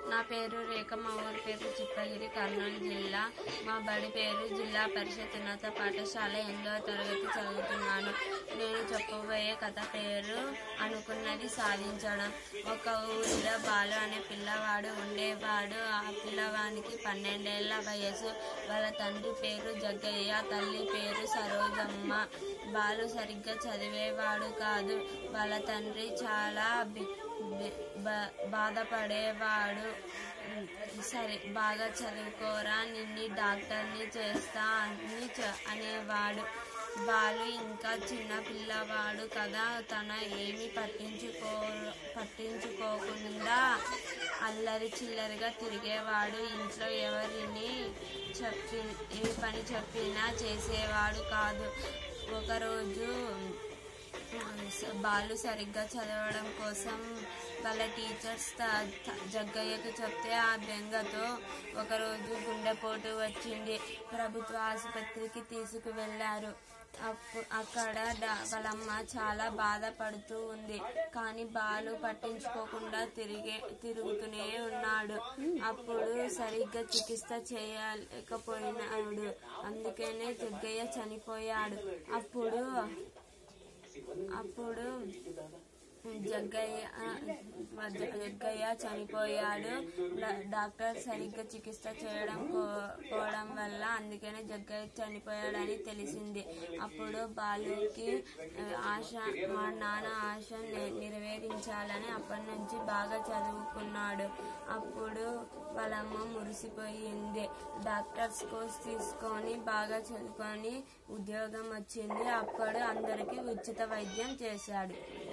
నా పేరు రేఖ మా ఊరి పేరు చిప్పగిరి కర్నూలు జిల్లా మా బడి పేరు జిల్లా పరిషత్ ఉన్నత పాఠశాల ఎనిమిదవ తరగతి చదువుతున్నాను నేను చెప్పబోయే కథ పేరు అనుకున్నది సాధించడం ఒక ఊరిలో బాలు అనే పిల్లవాడు ఉండేవాడు ఆ పిల్లవానికి పన్నెండేళ్ల వయసు వాళ్ళ తండ్రి పేరు జగ్గయ్య తల్లి పేరు సరోజమ్మ బాలు సరిగ్గా చదివేవాడు కాదు వాళ్ళ తండ్రి చాలా బి- బి- బ- బాధపడేవాడు సరే బాగా చదువుకోరా నిన్ని డాక్టర్ని చేస్తా అని చ- అనేవాడు బాలు ఇంకా చిన్న పిల్లవాడు కదా తన ఏమి పట్టించుకో పట్టించుకోకుండా అల్లరి చిల్లరిగా తిరిగేవాడు ఇంట్లో ఎవరిని చెప్పి ఏ పని చెప్పినా చేసేవాడు కాదు ఒకరోజు స- బాలు సరిగ్గా చదవడం కోసం వాళ్ళ టీచర్స్ త- త- జగ్గయ్యకు చెప్తే ఆ బెంగతో ఒకరోజు గుండెపోటు వచ్చింది ప్రభుత్వ ఆసుపత్రికి తీసుకువెళ్లారు అప్పు అక్కడ డా- వాళ్ళమ్మ చాలా బాధపడుతూ ఉంది కానీ బాలు పట్టించుకోకుండా తిరిగే తిరుగుతూనే ఉన్నాడు అప్పుడు సరిగ్గా చికిత్స చేయలేకపోయినాడు అందుకనే జగ్గయ్య చనిపోయాడు అప్పుడు అప్పుడు జగ్గయ్య జగ్గయ్య చనిపోయాడు డా- డాక్టర్ సరిగ్గా చికిత్స చేయడం కో- పోవడం వల్ల అందుకనే జగ్గయ్య చనిపోయాడని తెలిసింది అప్పుడు బాలుకి ఆ, ఆశ మా నాన్న ఆశ నె- నెరవేరించాలని అప్పటి నుంచి బాగా చదువుకున్నాడు అప్పుడు వాళ్ళమ్మ మురిసిపోయింది డాక్టర్స్ కోర్స్ తీసుకొని బాగా చదువుకొని ఉద్యోగం వచ్చింది అప్పుడు అందరికీ ఉచిత వైద్యం చేశాడు